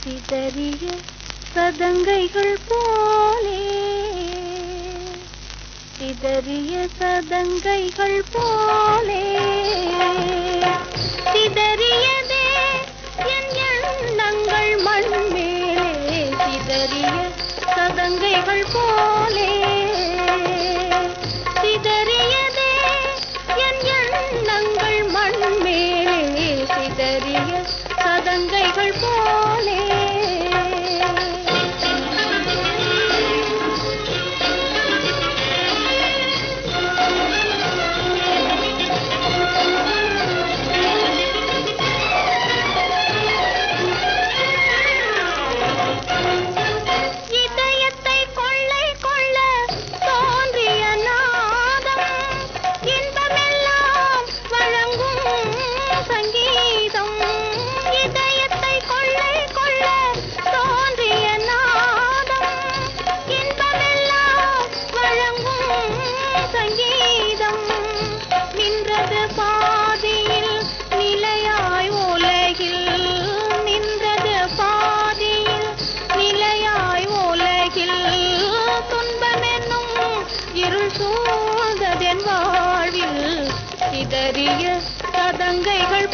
சிதறிய சதங்கைகள் போலே சிதறிய சதங்கைகள் போலே சிதறியதே என் எண்ணங்கள் மண் மேலே சிதறிய சதங்கைகள் போலே சிதறியதே என் எண்ணங்கள் மண் மேலே சிதறிய சதங்கைகள் போலே இதயத்தை கொள்ளை கொள்ள தோன்றிய நாதம் இன்பமெல்லாம் வழங்கும் சங்கீதம் இதயத்தை கொள்ளை கொள்ள தோன்றிய நாதம் இன்பமெல்லாம் வழங்கும் சங்கீதம் நின்றது பாதியில் நிலையாய் உலகில் நின்றது பாதியில் நிலையாய் உலகில் துன்பமென்னும் இருள் சூழ்ந்ததென் வாழ்வில் சிதறிய சதங்கைகள்